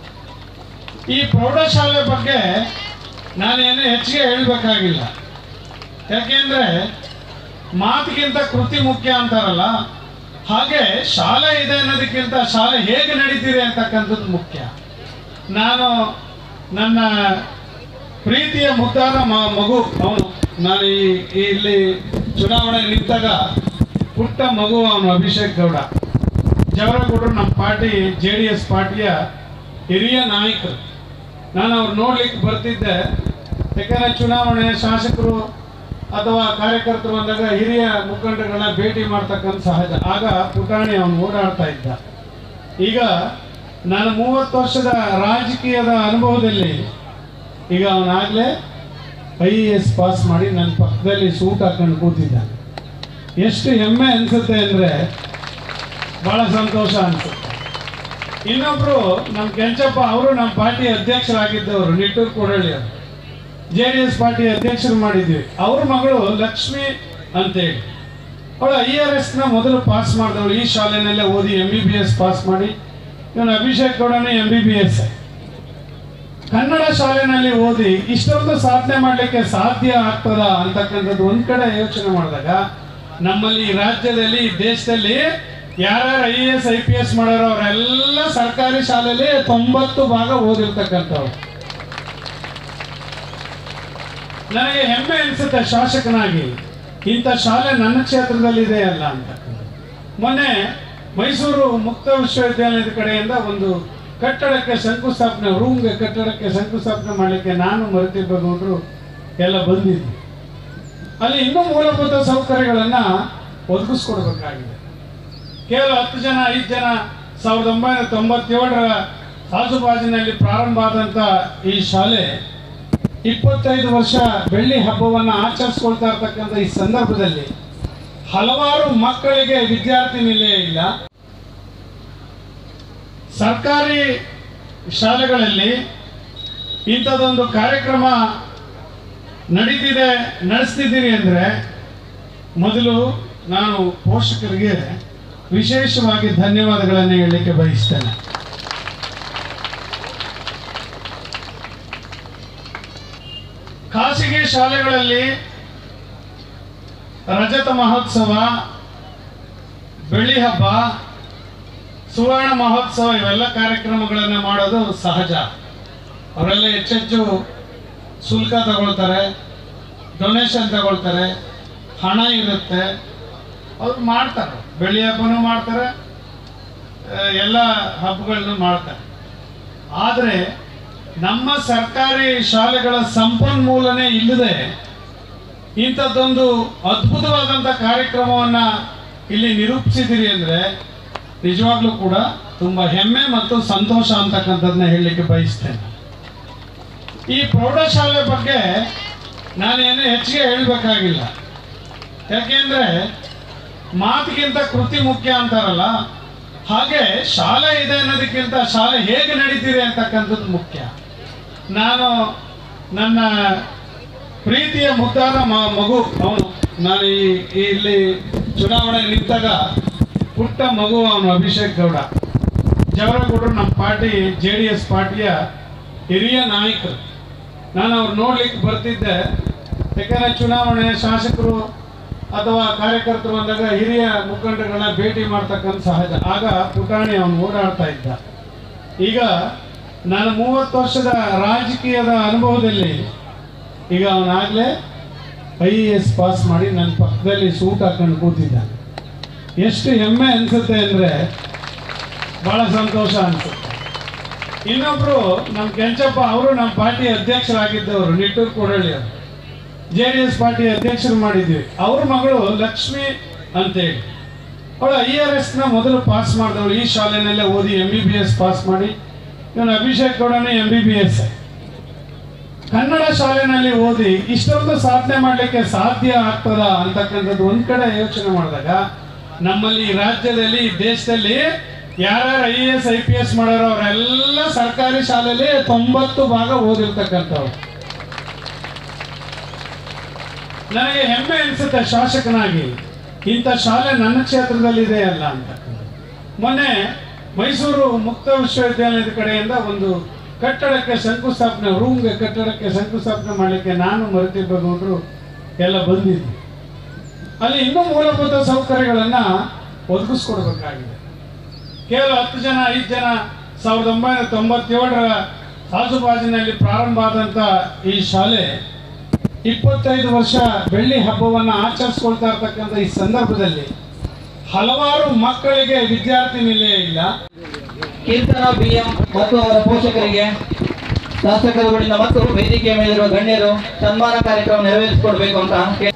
ಈ ಪ್ರೌಢಶಾಲೆ ಬಗ್ಗೆ ನಾನೇನು ಹೆಚ್ಚಿಗೆ ಹೇಳಬೇಕಾಗಿಲ್ಲ ಯಾಕೆಂದರೆ ಮಾತಿಗಿಂತ ಕೃತಿ ಮುಖ್ಯ ಅಂತಾರಲ್ಲ ಹಾಗೆ ಶಾಲೆ ಇದೆ ಅನ್ನೋದಕ್ಕಿಂತ ಶಾಲೆ ಹೇಗೆ ನಡೀತಿದೆ ಅಂತಕ್ಕಂಥದ್ದು ಮುಖ್ಯ ನಾನು ನನ್ನ ಪ್ರೀತಿಯ ಮುದ್ದಾದ ಮ- ಮಗು ಅವನು ನಾನು ಈ ಈ ಇಲ್ಲಿ ಚುನಾವಣೆ ನಿಂತಾಗ ಪುಟ್ಟ ಮಗು ಅವನು ಅಭಿಷೇಕ್ ಗೌಡ ಜವರಗೌಡರು ನಮ್ಮ ಪಾರ್ಟಿ ಜೆ ಡಿ ಎಸ್ ಪಾರ್ಟಿಯ ಹಿರಿಯ ನಾಯಕರು ನಾನು ಅವ್ರು ನೋಡ್ಲಿಕ್ಕೆ ಬರ್ತಿದ್ದೆ ಯಾಕಂದರೆ ಚುನಾವಣೆ ಶಾಸಕರು ಅಥವಾ ಕಾರ್ಯಕರ್ತರು ಅಂದಾಗ ಹಿರಿಯ ಮುಖಂಡರುಗಳನ್ನ ಭೇಟಿ ಮಾಡ್ತಕ್ಕಂಥ ಸಹಜ ಆಗ ಪುಟಾಣಿ ಅವನು ಓಡಾಡ್ತಾ ಇದ್ದ ಈಗ ನಾನು ಮೂವತ್ತು ವರ್ಷದ ರಾಜಕೀಯದ ಅನುಭವದಲ್ಲಿ ಈಗ ಅವನಾಗಲೇ ಐ ಎ ಎಸ್ ಪಾಸ್ ಮಾಡಿ ನನ್ನ ಪಕ್ಕದಲ್ಲಿ ಸೂಟ್ ಹಾಕೊಂಡು ಕೂತಿದ್ದಾನೆ ಎಷ್ಟು ಹೆಮ್ಮೆ ಅನಿಸುತ್ತೆ ಅಂದರೆ ಭಾಳ ಸಂತೋಷ ಅನಿಸುತ್ತೆ ಇನ್ನೊಬ್ರು ನಮ್ಮ ಕೆಂಚಪ್ಪ ಅವರು ನಮ್ಮ ಪಾರ್ಟಿ ಅಧ್ಯಕ್ಷರಾಗಿದ್ದವರು ನಿಟ್ಟೂರು ಕೊಡಳ್ಳಿ ಅವರು ಜೆ ಡಿ ಎಸ್ ಪಾರ್ಟಿ ಅಧ್ಯಕ್ಷರು ಮಾಡಿದ್ವಿ ಅವ್ರ ಮಗಳು ಲಕ್ಷ್ಮಿ ಅಂತೇಳಿ ಅವಳು ಐ ಆರ್ ಎಸ್ನ ಮೊದಲು ಪಾಸ್ ಮಾಡಿದವಳು ಈ ಶಾಲೆನಲ್ಲೇ ಓದಿ M B B S pass ಮಾಡಿ ಇವನು ಅಭಿಷೇಕ್ ಗೌಡನೇ M B B S Kannada ಶಾಲೆನಲ್ಲಿ ಓದಿ ಇಷ್ಟೊಂದು ಸಾಧನೆ ಮಾಡಲಿಕ್ಕೆ ಸಾಧ್ಯ ಆಗ್ತದ ಅಂತಕ್ಕಂಥದ್ದು ಒಂದ್ ಕಡೆ ಯೋಚನೆ ಮಾಡಿದಾಗ ನಮ್ಮಲ್ಲಿ ಈ ರಾಜ್ಯದಲ್ಲಿ ಈ ದೇಶದಲ್ಲಿ ಯಾರ್ಯಾರು I S I P S ಮಾಡೋರು ಅವರೆಲ್ಲ ಸರ್ಕಾರಿ ಶಾಲೆಯಲ್ಲಿ ತೊಂಬತ್ತು ಭಾಗ ಓದಿರ್ತಕ್ಕಂಥವ್ರು ನನಗೆ ಹೆಮ್ಮೆ ಅನಿಸುತ್ತೆ ಶಾಸಕನಾಗಿ ಇಂಥ ಶಾಲೆ ನನ್ನ ಕ್ಷೇತ್ರದಲ್ಲಿದೆ ಅಲ್ಲ ಅಂತ ಮೊನ್ನೆ ಮೈಸೂರು ಮುಕ್ತ ವಿಶ್ವವಿದ್ಯಾಲಯದ ಕಡೆಯಿಂದ ಒಂದು ಕಟ್ಟಡಕ್ಕೆ ಶಂಕುಸ್ಥಾಪನೆ ರೂಮ್ಗೆ ಕಟ್ಟಡಕ್ಕೆ ಶಂಕುಸ್ಥಾಪನೆ ಮಾಡಲಿಕ್ಕೆ ನಾನು ಮರೆತಿರ್ಬೇಕು ಎಲ್ಲ ಬಂದಿದ್ವಿ ಅಲ್ಲಿ ಇನ್ನೂ ಮೂಲಭೂತ ಸೌಕರ್ಯಗಳನ್ನು ಒದಗಿಸ್ಕೊಡ್ಬೇಕಾಗಿದೆ ಕೇವಲ ಹತ್ತು ಜನ ಐದು ಜನ ಸಾವಿರದ ಒಂಬೈನೂರ ತೊಂಬತ್ತೇಳರ ಆಜುಬಾಜಿನಲ್ಲಿ ಪ್ರಾರಂಭ ಆದಂಥ ಈ ಶಾಲೆ ಇಪ್ಪತ್ತೈದು ವರ್ಷ ಬೆಳ್ಳಿ ಹಬ್ಬವನ್ನು ಆಚರಿಸ್ಕೊಳ್ತಾ ಇರ್ತಕ್ಕಂಥ ಈ ಸಂದರ್ಭದಲ್ಲಿ ಹಲವಾರು ಮಕ್ಕಳಿಗೆ ವಿದ್ಯಾರ್ಥಿ ನಿಲಯ ಇಲ್ಲ ಸರ್ಕಾರಿ ಶಾಲೆಗಳಲ್ಲಿ ಇಂಥದ್ದೊಂದು ಕಾರ್ಯಕ್ರಮ ನಡೀತಿದೆ ನಡೆಸ್ತಿದ್ದೀರಿ ಅಂದರೆ ಮೊದಲು ನಾನು ಪೋಷಕರಿಗೆ ವಿಶೇಷವಾಗಿ ಧನ್ಯವಾದಗಳನ್ನು ಹೇಳಲಿಕ್ಕೆ ಬಯಸ್ತೇನೆ ಖಾಸಗಿ ಶಾಲೆಗಳಲ್ಲಿ ರಜತ ಮಹೋತ್ಸವ ಬೆಳ್ಳಿ ಹಬ್ಬ ಸುವರ್ಣ ಮಹೋತ್ಸವ ಇವೆಲ್ಲ ಕಾರ್ಯಕ್ರಮಗಳನ್ನು ಮಾಡೋದು ಸಹಜ ಅವರೆಲ್ಲ ಹೆಚ್ಚೆಚ್ಚು ಶುಲ್ಕ ತಗೊಳ್ತಾರೆ ಡೊನೇಷನ್ ತಗೊಳ್ತಾರೆ ಹಣ ಇರುತ್ತೆ ಅವ್ರು ಮಾಡ್ತಾರೆ ಬೆಳ್ಳಿ ಹಬ್ಬನೂ ಮಾಡ್ತಾರೆ ಆ, ಎಲ್ಲ ಹಬ್ಬಗಳನ್ನು ಮಾಡ್ತಾರೆ ಆದರೆ ನಮ್ಮ ಸರ್ಕಾರಿ ಶಾಲೆಗಳ ಸಂಪನ್ಮೂಲನೇ ಇಲ್ಲದೆ ಇಂಥದ್ದೊಂದು ಅದ್ಭುತವಾದಂಥ ಕಾರ್ಯಕ್ರಮವನ್ನು ಇಲ್ಲಿ ನಿರೂಪಿಸಿದಿರಿ ಅಂದರೆ ನಿಜವಾಗ್ಲೂ ಕೂಡ ತುಂಬ ಹೆಮ್ಮೆ ಮತ್ತು ಸಂತೋಷ ಅಂತಕ್ಕಂಥದ್ದನ್ನ ಹೇಳಲಿಕ್ಕೆ ಬಯಸ್ತೇನೆ ಈ ಪ್ರೌಢಶಾಲೆ ಬಗ್ಗೆ ನಾನೇನು ಹೆಚ್ಚಿಗೆ ಹೇಳಬೇಕಾಗಿಲ್ಲ ಯಾಕೆಂದರೆ ಮಾತಿಗಿಂತ ಕೃತಿ ಮುಖ್ಯ ಅಂತಾರಲ್ಲ ಹಾಗೆ ಶಾಲೆ ಇದೆ ಅನ್ನೋದಕ್ಕಿಂತ ಶಾಲೆ ಹೇಗೆ ನಡೀತಿದೆ ಅಂತಕ್ಕಂಥದ್ದು ಮುಖ್ಯ ನಾನು ನನ್ನ ಪ್ರೀತಿಯ ಮುದ್ದಾದ ಮ- ಮಗು ಅವನು ನಾನು ಈ ಈ ಇಲ್ಲಿ ಚುನಾವಣೆ ನಿಂತಾಗ ಪುಟ್ಟ ಮಗು ಅವನು ಅಭಿಷೇಕ್ ಗೌಡ ಜವರಗೌಡರು ನಮ್ಮ ಪಾರ್ಟಿ ಜೆ ಡಿ ಎಸ್ ಪಾರ್ಟಿಯ ಹಿರಿಯ ನಾಯಕರು ನಾನು ಅವ್ರು ನೋಡ್ಲಿಕ್ಕೆ ಬರ್ತಿದ್ದೆ ಯಾಕಂದರೆ ಚುನಾವಣೆ ಶಾಸಕರು ಅಥವಾ ಕಾರ್ಯಕರ್ತರು ಅಂದಾಗ ಹಿರಿಯ ಮುಖಂಡಗಳನ್ನ ಭೇಟಿ ಮಾಡ್ತಕ್ಕಂಥ ಸಹಜ ಆಗ ಪುಟಾಣಿ ಅವನು ಓಡಾಡ್ತಾ ಇದ್ದ ಈಗ ನಾನು ಮೂವತ್ತು ವರ್ಷದ ರಾಜಕೀಯದ ಅನುಭವದಲ್ಲಿ ಈಗ ಅವನಾಗಲೇ ಐ ಎ ಎಸ್ ಪಾಸ್ ಮಾಡಿ ನನ್ನ ಪಕ್ಕದಲ್ಲಿ ಸೂಟ್ ಹಾಕೊಂಡು ಕೂತಿದ್ದಾನೆ ಎಷ್ಟು ಹೆಮ್ಮೆ ಅನಿಸುತ್ತೆ ಅಂದರೆ ಭಾಳ ಸಂತೋಷ ಅನಿಸುತ್ತೆ ಇನ್ನೊಬ್ರು ನಮ್ಮ ಕೆಂಚಪ್ಪ ಅವರು ನಮ್ಮ ಪಾರ್ಟಿ ಅಧ್ಯಕ್ಷರಾಗಿದ್ದವರು ನಿಟ್ಟೂರು ಕೊಡಳ್ಳಿ ಅವರು ಜೆ ಡಿ ಎಸ್ ಪಾರ್ಟಿ ಅಧ್ಯಕ್ಷರು ಮಾಡಿದ್ವಿ ಅವ್ರ ಮಗಳು ಲಕ್ಷ್ಮಿ ಅಂತೇಳಿ ಅವಳು ಐ ಆರ್ ಎಸ್ನ ಮೊದಲು ಪಾಸ್ ಮಾಡಿದವಳು ಈ ಶಾಲೆನಲ್ಲೇ ಓದಿ M B B S pass ಮಾಡಿ ಇವನು ಅಭಿಷೇಕ್ ಗೌಡನೇ M B B S Kannada ಶಾಲೆನಲ್ಲಿ ಓದಿ ಇಷ್ಟೊಂದು ಸಾಧನೆ ಮಾಡಲಿಕ್ಕೆ ಸಾಧ್ಯ ಆಗ್ತದ ಅಂತಕ್ಕಂಥದ್ದು ಒಂದ್ ಕಡೆ ಯೋಚನೆ ಮಾಡಿದಾಗ ನಮ್ಮಲ್ಲಿ ಈ ರಾಜ್ಯದಲ್ಲಿ ಈ ದೇಶದಲ್ಲಿ ಯಾರ್ಯಾರು I S I P S ಮಾಡೋರು ಅವರೆಲ್ಲ ಸರ್ಕಾರಿ ಶಾಲೆಯಲ್ಲಿ ತೊಂಬತ್ತು ಭಾಗ ಓದಿರ್ತಕ್ಕಂಥವ್ರು ನನಗೆ ಹೆಮ್ಮೆ ಅನಿಸುತ್ತೆ ಶಾಸಕನಾಗಿ ಇಂಥ ಶಾಲೆ ನನ್ನ ಕ್ಷೇತ್ರದಲ್ಲಿದೆ ಅಲ್ಲ ಅಂತ ಮೊನ್ನೆ ಮೈಸೂರು ಮುಕ್ತ ವಿಶ್ವವಿದ್ಯಾಲಯದ ಕಡೆಯಿಂದ ಒಂದು ಕಟ್ಟಡಕ್ಕೆ ಶಂಕುಸ್ಥಾಪನೆ ರೂಮ್ಗೆ ಕಟ್ಟಡಕ್ಕೆ ಶಂಕುಸ್ಥಾಪನೆ ಮಾಡಲಿಕ್ಕೆ ನಾನು ಮರೆತಿರ್ಬೋದು ಎಲ್ಲ ಬಂದಿದ್ವಿ ಅಲ್ಲಿ ಇನ್ನೂ ಮೂಲಭೂತ ಸೌಕರ್ಯಗಳನ್ನು ಒದಗಿಸ್ಕೊಡ್ಬೇಕಾಗಿದೆ ಕೇವಲ ಹತ್ತು ಜನ ಐದು ಜನ ಸಾವಿರದ ಒಂಬೈನೂರ ತೊಂಬತ್ತೇಳರ ಆಜುಬಾಜಿನಲ್ಲಿ ಪ್ರಾರಂಭ ಆದಂಥ ಈ ಶಾಲೆ ಇಪ್ಪತ್ತೈದು ವರ್ಷ ಬೆಳ್ಳಿ ಹಬ್ಬವನ್ನು ಆಚರಿಸ್ಕೊಳ್ತಾ ಇರ್ತಕ್ಕಂಥ ಈ ಸಂದರ್ಭದಲ್ಲಿ ಹಲವಾರು ಮಕ್ಕಳಿಗೆ ವಿದ್ಯಾರ್ಥಿ ನಿಲಯ ಇಲ್ಲ ಕೀರ್ತನ ಬಿ ಎಂ ಮತ್ತು ಅವರ ಪೋಷಕರಿಗೆ ಶಾಸಕರುಗಳಿಂದ ಮತ್ತು ವೇದಿಕೆಯ ಮೇಲಿರುವ ಗಣ್ಯರು ಸನ್ಮಾನ ಕಾರ್ಯಕ್ರಮ ನೆರವೇರಿಸಿಕೊಡ್ಬೇಕು ಅಂತ ಕೇ-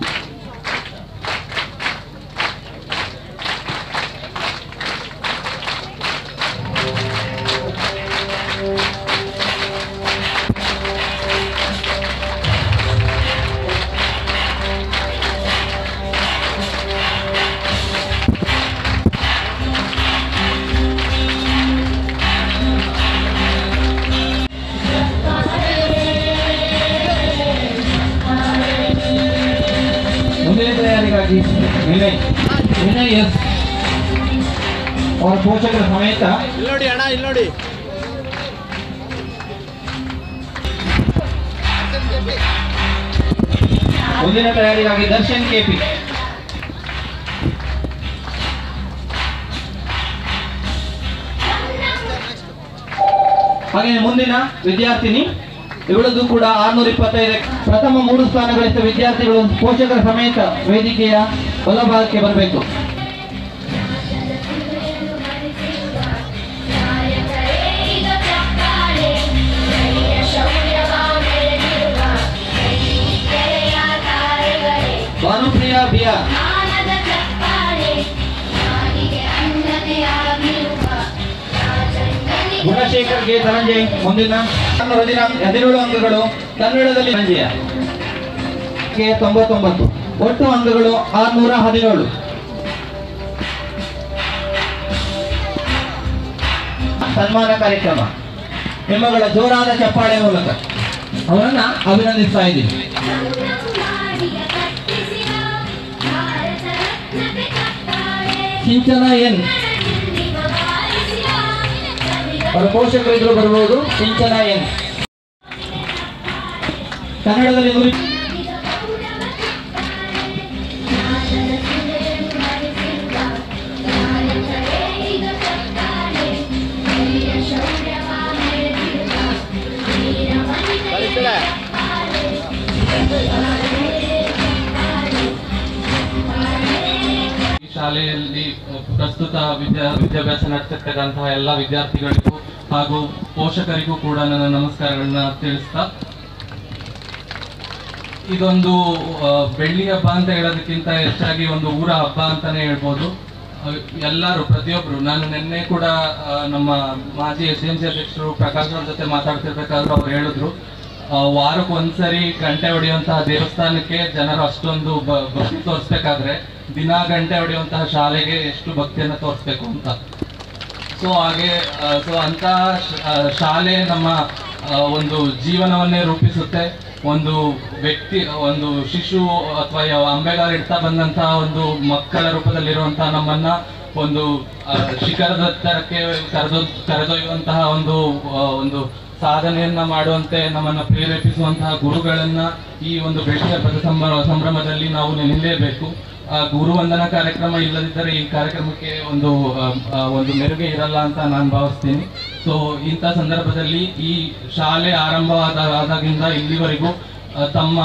ಮುಂದಿನ ತಯಾರಿಗಾಗಿ ವಿನಯ್ ವಿನಯ್ ಎಸ್ ಅವರ ಪೋಷಕರ ಸಮೇತ ಮುಂದಿನ ತಯಾರಿಗಾಗಿ ದರ್ಶನ್ ಕೆಪಿ ಹಾಗೆ ಮುಂದಿನ ವಿದ್ಯಾರ್ಥಿನಿ ಇವಳದು ಕೂಡ ಆರ್ನೂರ ಇಪ್ಪತ್ತೈದು ಪ್ರಥಮ ಮೂರು ಸ್ಥಾನ ಗಳಿಸಿದ ವಿದ್ಯಾರ್ಥಿಗಳು ಪೋಷಕರ ಸಮೇತ ವೇದಿಕೆಯ ಬಲಭಾಗಕ್ಕೆ ಬರಬೇಕು ನಾಯಕರೇಗ ಚಪ್ಪಾಳೆ ಧೈರ್ಯ ಶೌರ್ಯವ ಮೆರೆದಿರುವ ಕೆರೆಯ ತಾರೆಗಳೇ ಭಾನುಪ್ರಿಯಾ ಬಿಆರ್ ಮಾನದ ಚಪ್ಪಾಳೆ ನಾಡಿಗೆ ಅನ್ನತೆಯಾಗಿರುವ ರಾಜಣ್ಣನಿಗೆ ಗುಣಶೇಖರ್ ಗೆ ಧನಂಜಯ್ ಮುಂದಿನ ನಾನು ಹದಿನಾಲ್ಕು ಹದಿನೇಳು ಅಂಕಗಳು ಕನ್ನಡದಲ್ಲಿ ಧನಂಜಯ ಕೆ ತೊಂಬತ್ತೊಂಬತ್ತು ಒಟ್ಟು ಅಂಕಗಳು ಆರ್ನೂರ ಹದಿನೇಳು ಸನ್ಮಾನ ಕಾರ್ಯಕ್ರಮ ನಿಮ್ಮಗಳ ಜೋರಾದ ಚಪ್ಪಾಳೆ ಮೂಲಕ ಅವರನ್ನ ಅಭಿನಂದಿಸ್ತಾ ಇದ್ದೀವಿ ಮಾಡಿಯ ಕಟ್ಟಿಸಿದ ಭಾರತ ರತ್ನಕ್ಕೆ ಚಪ್ಪಾಳೆ ಸಿಂಚನ ಎನ್ ಕನ್ನಡದಿಂದ ಬಾರಿಸಿದ ಕವಿಗಳ ಅವರ ಪೋಷಕರಿದ್ರು ಬರ್ಬೋದು ಸಿಂಚನ ಎನ್ ಕನ್ನಡದಲ್ಲಿ ನುಡಿ ಮಾಡಿದ ಗೌರವ ಚಪ್ಪಾಳೆ ನಾದದ ಸುರೇನು ಹರಿಸಿದ ಭಾರತವೇ ಇದು ಚಪ್ಪಾಳೆ ವೀರ ಶೌರ್ಯವ ಮೆರೆದಿರುವ ವೀರ ವನಿತೆಗೆ ಚಪ್ಪಾಳೆ ಈ ಶಾಲೆಯಲ್ಲಿ ಪ್ರಸ್ತುತ ವಿದ್ಯಾ ವಿದ್ಯಾಭ್ಯಾಸ ನಡೆಸಿರ್ತಕ್ಕಂತಹ ಎಲ್ಲ ವಿದ್ಯಾರ್ಥಿಗಳಿಗೂ ಹಾಗೂ ಪೋಷಕರಿಗೂ ಕೂಡ ನನ್ನ ನಮಸ್ಕಾರಗಳನ್ನ ತಿಳಿಸ್ತಾ ಇದೊಂದು ಆ, ಬೆಳ್ಳಿ ಹಬ್ಬ ಅಂತ ಹೇಳೋದಕ್ಕಿಂತ ಹೆಚ್ಚಾಗಿ ಒಂದು ಊರ ಹಬ್ಬ ಅಂತಾನೆ ಹೇಳ್ಬೋದು ಆ, ಎಲ್ಲರೂ ಪ್ರತಿಯೊಬ್ರು ನಾನು ನಿನ್ನೆ ಕೂಡ ಆ, ನಮ್ಮ ಮಾಜಿ ಎಸ್ ಎಂ ಸಿ ಅಧ್ಯಕ್ಷರು ಪ್ರಕಾಶ್ ಅವ್ರ ಜೊತೆ ಮಾತಾಡ್ತಿರ್ಬೇಕಾದ್ರೆ ಅವ್ರು ಹೇಳಿದ್ರು ಆ, ವಾರಕ್ಕೆ ಒಂದ್ಸರಿ ಗಂಟೆ ಹೊಡೆಯುವಂತಹ ದೇವಸ್ಥಾನಕ್ಕೆ ಜನರು ಅಷ್ಟೊಂದು ಬ- ಭಕ್ತಿ ತೋರಿಸ್ಬೇಕಾದ್ರೆ ದಿನಾ ಗಂಟೆ ಹೊಡೆಯುವಂತಹ ಶಾಲೆಗೆ ಎಷ್ಟು ಭಕ್ತಿಯನ್ನ ತೋರಿಸ್ಬೇಕು ಅಂತ ಸೊ ಹಾಗೆ ಸೊ ಅಂತ ಶಾಲೆ ನಮ್ಮ ಆ, ಒಂದು ಜೀವನವನ್ನೇ ರೂಪಿಸುತ್ತೆ ಒಂದು ವ್ಯಕ್ತಿ ಒಂದು ಶಿಶು ಅಥವಾ ಯಾವ ಅಂಬೆಗಾಲು ಇಡ್ತಾ ಬಂದಂತಹ ಒಂದು ಮಕ್ಕಳ ರೂಪದಲ್ಲಿರುವಂತಹ ನಮ್ಮನ್ನ ಒಂದು ಆ, ಶಿಖರದ ಎತ್ತರಕ್ಕೆ ಕರೆದೊ ಕರೆದೊಯ್ಯುವಂತಹ ಒಂದು ಆ, ಒಂದು ಸಾಧನೆಯನ್ನ ಮಾಡುವಂತೆ ನಮ್ಮನ್ನ ಪ್ರೇರೇಪಿಸುವಂತಹ ಗುರುಗಳನ್ನ ಈ ಒಂದು ಬೆಳ್ಳಿ ಹಬ್ಬದ ಸಂಭ್ರಮ ಸಂಭ್ರಮದಲ್ಲಿ ನಾವು ನೆನೆಯಲೇಬೇಕು ಆ ಗುರು ವಂದನಾ ಕಾರ್ಯಕ್ರಮ ಇಲ್ಲದಿದ್ದರೆ ಈ ಕಾರ್ಯಕ್ರಮಕ್ಕೆ ಒಂದು ಆ, ಆ, ಒಂದು ಮೆರುಗೆ ಇರಲ್ಲ ಅಂತ ನಾನು ಭಾವಿಸ್ತೀನಿ ಸೊ ಇಂಥ ಸಂದರ್ಭದಲ್ಲಿ ಈ ಶಾಲೆ ಆರಂಭವಾದ ಆದಾಗಿಂದ ಇಲ್ಲಿವರೆಗೂ ಆ, ತಮ್ಮ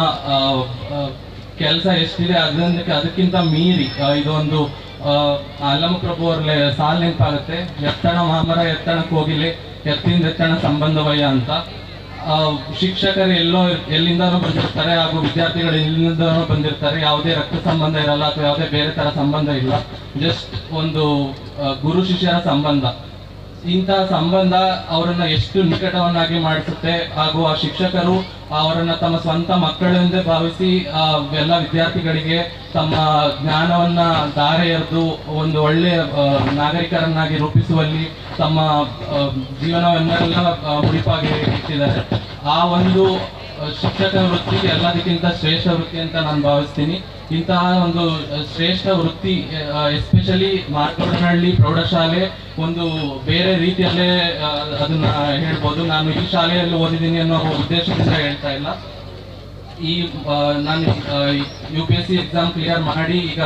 ಕೆಲಸ ಎಷ್ಟಿದೆ ಅದಕ್ಕೆ ಅದಕ್ಕಿಂತ ಮೀರಿ ಆ, ಇದೊಂದು ಆ, ಅಲ್ಲಮ ಪ್ರಭು ಅವ್ರ ಸಾಲ್ ನೆನಪಾಗುತ್ತೆ ಎತ್ತಣ ಮಾಮರ ಎತ್ತಣ ಕೋಗಿಲೆ ಎತ್ತಿಂದ ಎತ್ತಣ ಸಂಬಂಧವಯ್ಯ ಅಂತ ಆ, ಶಿಕ್ಷಕರು ಎಲ್ಲೋ ಎಲ್ಲಿಂದಾನೋ ಬಂದಿರ್ತಾರೆ ಹಾಗೂ ವಿದ್ಯಾರ್ಥಿಗಳು ಎಲ್ಲಿಂದಾನೋ ಬಂದಿರ್ತಾರೆ ಯಾವುದೇ ರಕ್ತ ಸಂಬಂಧ ಇರಲ್ಲ ಅಥವಾ ಯಾವುದೇ ಬೇರೆ ತರ ಸಂಬಂಧ ಇಲ್ಲ ಜಸ್ಟ್ ಒಂದು ಆ, ಗುರು ಶಿಷ್ಯರ ಸಂಬಂಧ ಇಂತಹ ಸಂಬಂಧ ಅವರನ್ನ ಎಷ್ಟು ನಿಕಟವನ್ನಾಗಿ ಮಾಡಿಸುತ್ತೆ ಹಾಗೂ ಆ ಶಿಕ್ಷಕರು ಅವರನ್ನ ತಮ್ಮ ಸ್ವಂತ ಮಕ್ಕಳೆಂದೇ ಭಾವಿಸಿ ಆ ಎಲ್ಲ ವಿದ್ಯಾರ್ಥಿಗಳಿಗೆ ತಮ್ಮ ಜ್ಞಾನವನ್ನ ದಾರೆ ಎರೆದು ಒಂದು ಒಳ್ಳೆಯ ಆ, ನಾಗರಿಕರನ್ನಾಗಿ ರೂಪಿಸುವಲ್ಲಿ ತಮ್ಮ ಆ, ಜೀವನವನ್ನೆಲ್ಲ ಆ, ಮುಡಿಪಾಗಿ ಇಟ್ಟಿದ್ದಾರೆ ಆ ಒಂದು ಆ, ಶಿಕ್ಷಕ ವೃತ್ತಿ ಎಲ್ಲದಕ್ಕಿಂತ ಶ್ರೇಷ್ಠ ವೃತ್ತಿ ಅಂತ ನಾನು ಭಾವಿಸ್ತೀನಿ ಇಂತಹ ಒಂದು ಆ, ಶ್ರೇಷ್ಠ ವೃತ್ತಿ ಎಸ್ಪೆಷಲಿ ಮಾರ್ಕೋಡನಹಳ್ಳಿ ಪ್ರೌಢಶಾಲೆ ಒಂದು ಬೇರೆ ರೀತಿಯಲ್ಲೇ ಆ, ಅದನ್ನ ಹೇಳ್ಬೋದು ನಾನು ಈ ಶಾಲೆಯಲ್ಲಿ ಓದಿದ್ದೀನಿ ಅನ್ನೋ ಉದ್ದೇಶದಿಂದ ಹೇಳ್ತಾ ಇಲ್ಲ ಈ ಆ, ನಾನು U P S C exam clear ಮಾಡಿ ಈಗ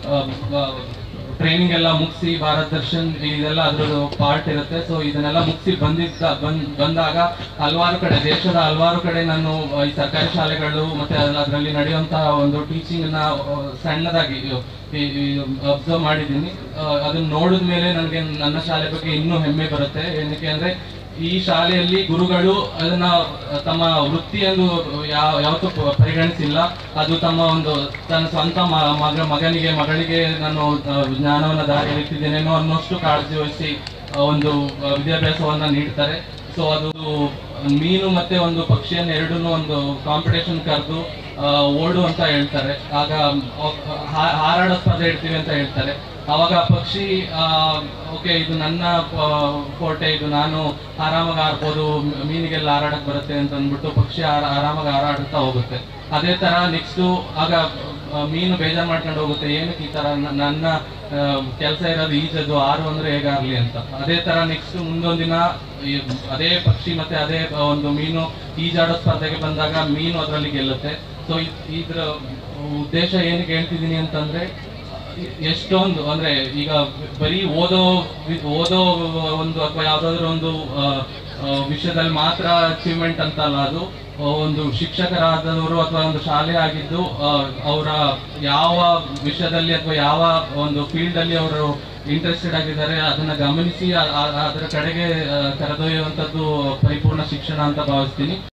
ಟ್ರೈನಿಂಗ್ ಎಲ್ಲ ಮುಗಿಸಿ ಭಾರತ್ ದರ್ಶನ್ ಇದೆಲ್ಲ ಅದ್ರದ್ದು ಪಾರ್ಟ್ ಇರುತ್ತೆ ಸೊ ಇದನ್ನೆಲ್ಲ ಮುಗಿಸಿ ಬಂದಿದ್ದ ಬಂದ್ ಬಂದಾಗ ಹಲವಾರು ಕಡೆ ದೇಶದ ಹಲವಾರು ಕಡೆ ನಾನು ಆ, ಈ ಸರ್ಕಾರಿ ಶಾಲೆಗಳು ಮತ್ತೆ ಅದರಲ್ಲಿ ನಡೆಯುವಂತಹ ಒಂದು ಟೀಚಿಂಗ್ ನ ಆ, ಸಣ್ಣದಾಗಿ ಅಬ್ಸರ್ವ್ ಮಾಡಿದ್ದೀನಿ ಆ, ಅದನ್ನ ನೋಡಿದ ಮೇಲೆ ನನಗೆ ನನ್ನ ಶಾಲೆ ಬಗ್ಗೆ ಇನ್ನೂ ಹೆಮ್ಮೆ ಬರುತ್ತೆ ಏನಕ್ಕೆ ಅಂದ್ರೆ ಈ ಶಾಲೆಯಲ್ಲಿ ಗುರುಗಳು ಅದನ್ನ ತಮ್ಮ ವೃತ್ತಿ ಎಂದು ಯಾವ ಯಾವತ್ತೂ ಪ- ಪರಿಗಣಿಸಿಲ್ಲ ಅದು ತಮ್ಮ ಒಂದು ತನ್ನ ಸ್ವಂತ ಮ- ಮಗ ಮಗನಿಗೆ ಮಗಳಿಗೆ ನಾನು ಆ, ಜ್ಞಾನವನ್ನ ದಾರಿ ಎರಿತಿದ್ದೇನೇನೋ ಅನ್ನೋಷ್ಟು ಕಾಳಜಿ ವಹಿಸಿ ಆ, ಒಂದು ಆ, ವಿದ್ಯಾಭ್ಯಾಸವನ್ನ ನೀಡ್ತಾರೆ ಸೊ ಅದು ಮೀನು ಮತ್ತೆ ಒಂದು ಪಕ್ಷಿಯನ್ನು ಎರಡನ್ನೂ ಒಂದು ಕಾಂಪಿಟೇಷನ್ ಕರೆದು ಓಡು ಅಂತ ಹೇಳ್ತಾರೆ ಆಗ ಅವ್- ಹಾ- ಹಾರಾಡೋ ಸ್ಪರ್ಧೆ ಇಡ್ತೀವಿ ಅಂತ ಹೇಳ್ತಾರೆ ಅವಾಗ ಆ ಪಕ್ಷಿ ಓಕೆ ಇದು ನನ್ನ ಕೋಟೆ ಇದು ನಾನು ಆರಾಮಾಗಿ ಆಡ್ಬೋದು ಮ- ಮೀನಿಗೆಲ್ಲ ಹಾರಾಡಕ್ ಬರುತ್ತೆ ಅಂತ ಅಂದ್ಬಿಟ್ಟು ಪಕ್ಷಿ ಆರ- ಆರಾಮಾಗಿ ಹಾರಾಡುತ್ತಾ ಹೋಗುತ್ತೆ ಅದೇ ತರ ನೆಕ್ಸ್ಟ್ ಆಗ ಆ, ಮೀನು ಬೇಜಾರ್ ಮಾಡ್ಕೊಂಡು ಹೋಗುತ್ತೆ ಏನಕ್ಕೆ ಈ ತರ ನ- ನನ್ನ ಕೆಲಸ ಇರೋದು ಈಜದು ಆರು ಅಂದ್ರೆ ಹೇಗಾಗ್ಲಿ ಅಂತ ಅದೇ ತರ ನೆಕ್ಸ್ಟ್ ಮುಂದೊಂದಿನ ಈ ಅದೇ ಪಕ್ಷಿ ಮತ್ತೆ ಅದೇ ಆ, ಒಂದು ಮೀನು ಈಜಾಡೋ ಸ್ಪರ್ಧೆಗೆ ಬಂದಾಗ ಮೀನು ಅದರಲ್ಲಿ ಗೆಲ್ಲುತ್ತೆ ಸೊ ಇದ್ರ ಉದ್ದೇಶ ಏನಕ್ಕೆ ಹೇಳ್ತಿದ್ದೀನಿ ಅಂತಂದ್ರೆ ಎಷ್ಟೊಂದು ಅಂದ್ರೆ ಈಗ ಬರೀ ಓದೋ ವಿ- ಓದೋ ಒಂದು ಅಥವಾ ಯಾವ್ದಾದ್ರು ಒಂದು ಆ, ಆ, ವಿಷಯದಲ್ಲಿ ಮಾತ್ರ ಅಚೀವ್ಮೆಂಟ್ ಅಂತಲ್ಲ ಅದು ಆ, ಒಂದು ಶಿಕ್ಷಕರಾದವರು ಅಥವಾ ಒಂದು ಶಾಲೆ ಆಗಿದ್ದು ಅವರ ಯಾವ ವಿಷಯದಲ್ಲಿ ಅಥವಾ ಯಾವ ಒಂದು ಫೀಲ್ಡ್ ಅಲ್ಲಿ ಅವರು ಇಂಟ್ರೆಸ್ಟೆಡ್ ಆಗಿದ್ದಾರೆ ಅದನ್ನ ಗಮನಿಸಿ ಆ- ಆ- ಅದರ ಕಡೆಗೆ ಆ, ಕರೆದೊಯ್ಯುವಂಥದ್ದು ಪರಿಪೂರ್ಣ ಶಿಕ್ಷಣ ಅಂತ ಭಾವಿಸ್ತೀನಿ